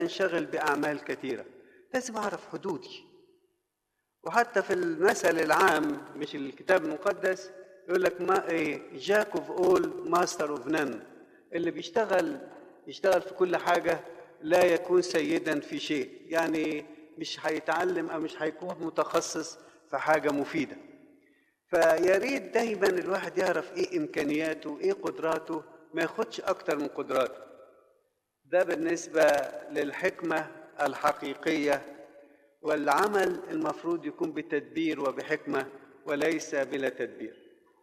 انشغل بأعمال كثيرة لازم أعرف حدودي وحتى في المثل العام مش الكتاب المقدس يقول لك ما ايه جاك اوف اول ماستر اوف نان اللي بيشتغل يشتغل في كل حاجة لا يكون سيدا في شيء يعني مش هيتعلم او مش هيكون متخصص في حاجة مفيدة فيا ريت دايما الواحد يعرف ايه امكانياته ايه قدراته ما ياخدش اكتر من قدراته ده بالنسبة للحكمة الحقيقية والعمل المفروض يكون بتدبير وبحكمة وليس بلا تدبير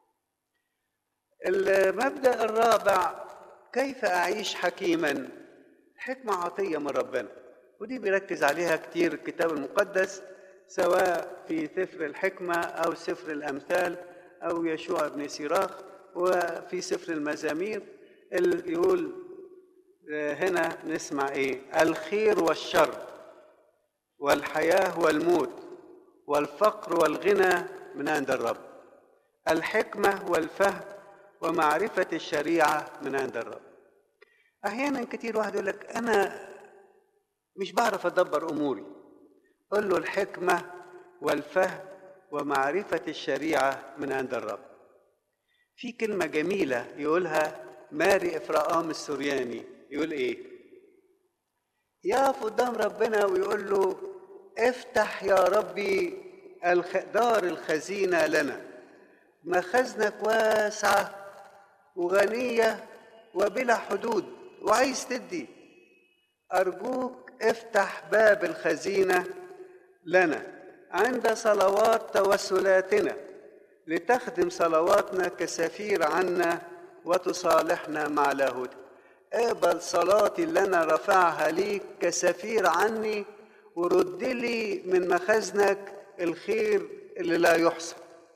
المبدأ الرابع كيف أعيش حكيما حكمة عطية من ربنا ودي بيركز عليها كتير الكتاب المقدس سواء في سفر الحكمة أو سفر الأمثال أو يشوع بن سيراخ وفي سفر المزامير اللي يقول هنا نسمع ايه الخير والشر والحياه والموت والفقر والغنى من عند الرب الحكمه والفهم ومعرفه الشريعه من عند الرب احيانا كتير واحد يقول لك انا مش بعرف ادبر اموري قل له الحكمه والفهم ومعرفه الشريعه من عند الرب في كلمه جميله يقولها ماري افراام السورياني يقول ايه يقف قدام ربنا ويقول له افتح يا ربي دار الخزينة لنا مخازنك واسعة وغنية وبلا حدود وعايز تدي أرجوك افتح باب الخزينة لنا عند صلوات توسلاتنا لتخدم صلواتنا كسفير عنا وتصالحنا مع لاهوتك اقبل صلاتي اللي انا رافعها ليك كسفير عني ورد لي من مخازنك الخير اللي لا يحصى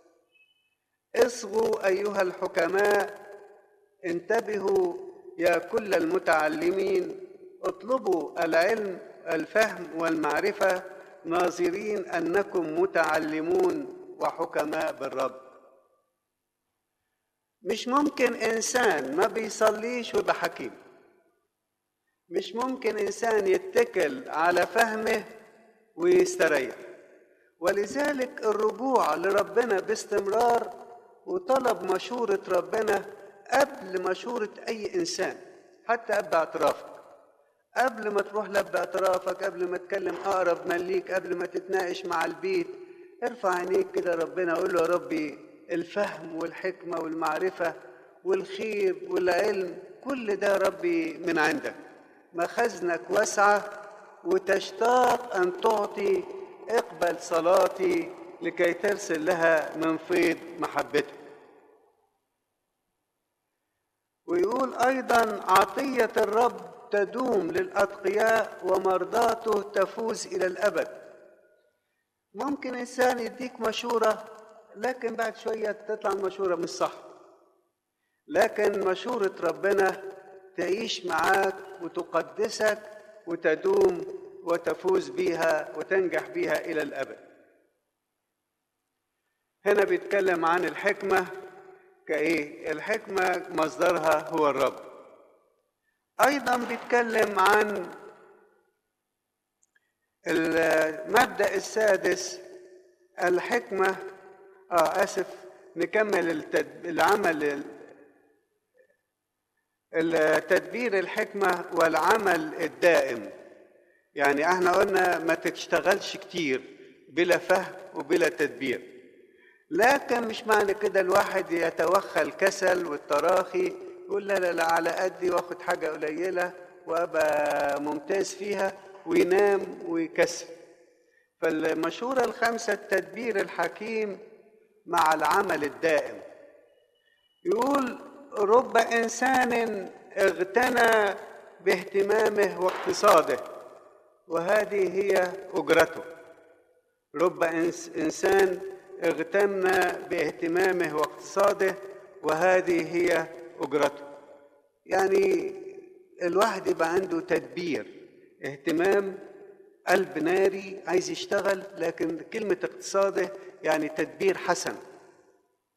اصغوا ايها الحكماء انتبهوا يا كل المتعلمين اطلبوا العلم الفهم والمعرفه ناظرين انكم متعلمون وحكماء بالرب مش ممكن انسان ما بيصليش ويبقى حكيم مش ممكن انسان يتكل على فهمه ويستريح ولذلك الرجوع لربنا باستمرار وطلب مشورة ربنا قبل مشورة أي إنسان حتى قبل اعترافك قبل ما تروح لب اعترافك قبل ما تكلم أقرب من ليك قبل ما تتناقش مع البيت ارفع عينيك كده ربنا قول له يا ربي الفهم والحكمة والمعرفة والخير والعلم كل ده ربي من عندك مخزنك واسعة وتشتاق أن تعطي اقبل صلاتي لكي ترسل لها من فيض محبتك ويقول أيضا عطية الرب تدوم للأتقياء ومرضاته تفوز إلى الأبد ممكن إنسان يديك مشورة لكن بعد شوية تطلع المشورة مش صح لكن مشورة ربنا تعيش معاك وتقدسك وتدوم وتفوز بيها وتنجح بيها إلى الأبد هنا بيتكلم عن الحكمة كإيه؟ الحكمة مصدرها هو الرب أيضا بيتكلم عن المبدأ السادس الحكمة آه آسف نكمل التد... العمل التدبير الحكمة والعمل الدائم يعني احنا قلنا ما تشتغلش كتير بلا فهم وبلا تدبير لكن مش معنى كده الواحد يتوخى الكسل والتراخي يقول لا لا لا على قدي واخد حاجة قليلة وابقى ممتاز فيها وينام ويكسل فالمشورة الخامسة التدبير الحكيم مع العمل الدائم يقول رب انسان اغتنى باهتمامه واقتصاده وهذه هي اجرته رب انسان اغتنى باهتمامه واقتصاده وهذه هي اجرته يعني الواحد يبقى عنده تدبير اهتمام قلب ناري عايز يشتغل لكن كلمة اقتصاده يعني تدبير حسن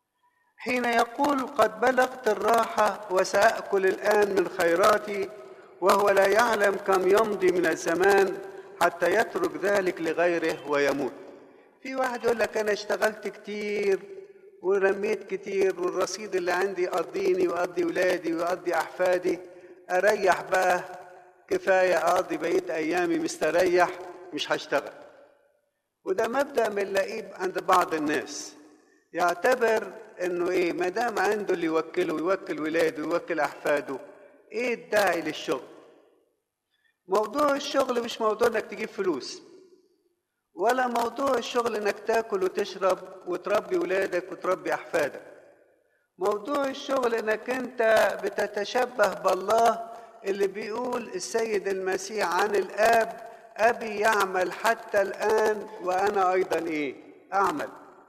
حين يقول قد بلغت الراحة وسأكل الآن من خيراتي وهو لا يعلم كم يمضي من الزمان حتى يترك ذلك لغيره ويموت في واحد يقول لك انا اشتغلت كتير ورميت كتير والرصيد اللي عندي يقضيني ويقضي ولادي ويقضي احفادي اريح بقى كفايه اقضي بقيه ايامي مستريح مش هشتغل وده مبدا بنلاقيه عند بعض الناس يعتبر انه ايه ما دام عنده اللي يوكله ويوكل ولاده ويوكل احفاده ايه الداعي للشغل موضوع الشغل مش موضوع انك تجيب فلوس ولا موضوع الشغل انك تاكل وتشرب وتربي ولادك وتربي احفادك موضوع الشغل انك انت بتتشبه بالله اللي بيقول السيد المسيح عن الاب ابي يعمل حتى الان وانا ايضا ايه اعمل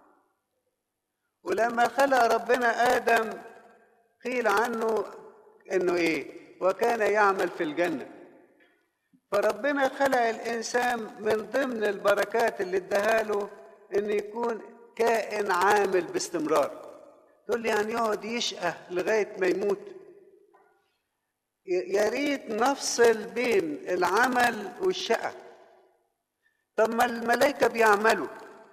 ولما خلق ربنا ادم قيل عنه انه ايه وكان يعمل في الجنه فربنا خلق الانسان من ضمن البركات اللي اداها له ان يكون كائن عامل باستمرار تقول لي يعني يقعد يشقى لغايه ما يموت يا ريت نفصل بين العمل والشقى طب ما الملائكه بيعملوا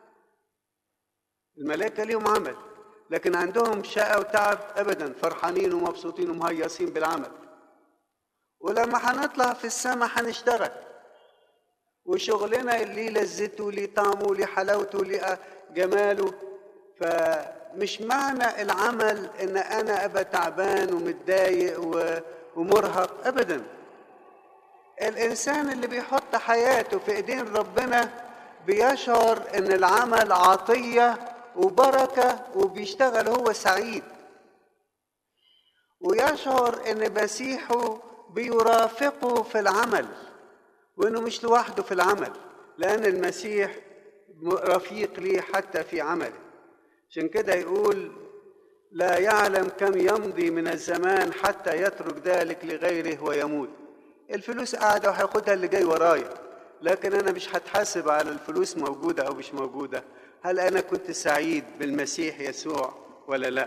الملائكه ليهم عمل لكن عندهم شقى وتعب ابدا فرحانين ومبسوطين ومهيصين بالعمل ولما هنطلع في السماء هنشتغل وشغلنا ليه لذته ليه طعمه ليه حلاوته ليه جماله فمش معنى العمل ان انا ابقى تعبان ومتضايق ومرهق ابدا الانسان اللي بيحط حياته في ايدين ربنا بيشعر ان العمل عطيه وبركه وبيشتغل هو سعيد ويشعر ان مسيحه بيرافقه في العمل وانه مش لوحده في العمل لان المسيح رفيق ليه حتى في عمله عشان كده يقول لا يعلم كم يمضي من الزمان حتى يترك ذلك لغيره ويموت الفلوس قاعده وهياخدها اللي جاي ورايا لكن انا مش هتحاسب على الفلوس موجوده او مش موجوده هل انا كنت سعيد بالمسيح يسوع ولا لا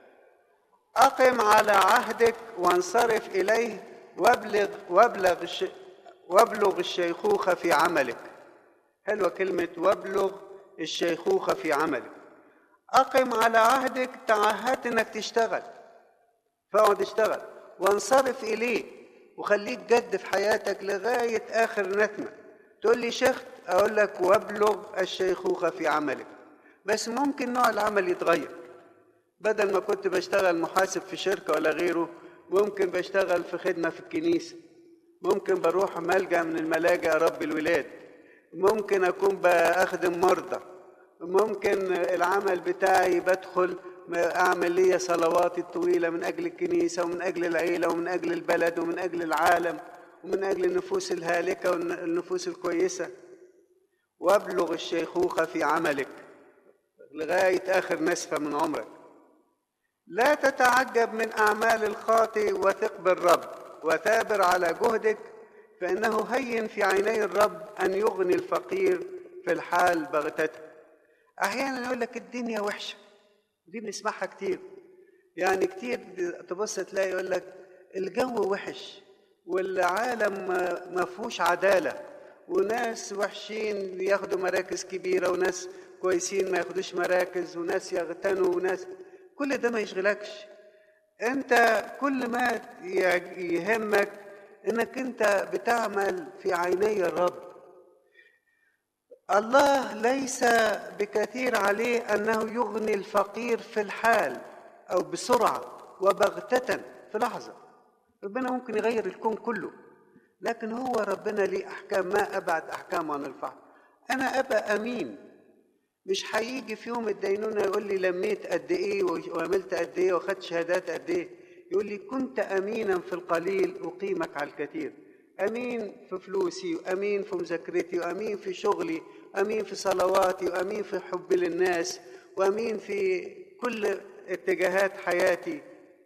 اقم على عهدك وانصرف اليه وابلغ وابلغ الش... وابلغ الشيخوخة في عملك حلوة كلمة وابلغ الشيخوخة في عملك أقم على عهدك تعهدت إنك تشتغل فاقعد اشتغل وانصرف إليه وخليك جد في حياتك لغاية آخر نتمة تقول لي شيخت أقول لك وابلغ الشيخوخة في عملك بس ممكن نوع العمل يتغير بدل ما كنت بشتغل محاسب في شركة ولا غيره ممكن بشتغل في خدمة في الكنيسة ممكن بروح ملجأ من الملاجئ أربي الولاد ممكن أكون بخدم مرضى ممكن العمل بتاعي بدخل أعمل لي صلواتي الطويلة من أجل الكنيسة ومن أجل العيلة ومن أجل البلد ومن أجل العالم ومن أجل النفوس الهالكة والنفوس الكويسة وابلغ الشيخوخة في عملك لغاية آخر نسفة من عمرك لا تتعجب من أعمال الخاطئ وثق بالرب وثابر على جهدك فإنه هين في عيني الرب أن يغني الفقير في الحال بغتته أحيانا يقول لك الدنيا وحشة دي بنسمعها كتير يعني كتير تبص تلاقي يقول لك الجو وحش والعالم ما فيهوش عدالة وناس وحشين ياخدوا مراكز كبيرة وناس كويسين ما ياخدوش مراكز وناس يغتنوا وناس كل ده ما يشغلكش انت كل ما يهمك انك انت بتعمل في عيني الرب الله ليس بكثير عليه انه يغني الفقير في الحال او بسرعه وبغته في لحظه ربنا ممكن يغير الكون كله لكن هو ربنا ليه احكام ما ابعد احكام عن الفحم انا ابقى امين مش هيجي في يوم الدينونه يقول لي لميت قد ايه وعملت قد ايه واخدت شهادات قد ايه يقول لي كنت امينا في القليل اقيمك على الكثير امين في فلوسي وامين في مذاكرتي وامين في شغلي امين في صلواتي وامين في حبي للناس وامين في كل اتجاهات حياتي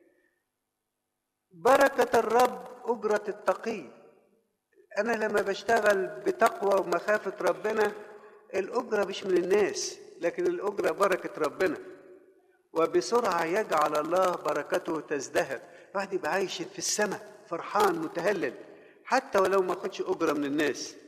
بركه الرب اجره التقي انا لما بشتغل بتقوى ومخافه ربنا الأجرة مش من الناس لكن الأجرة بركة ربنا وبسرعة يجعل الله بركته تزدهر الواحد يبقى عايش في السماء فرحان متهلل حتى ولو ما خدش أجرة من الناس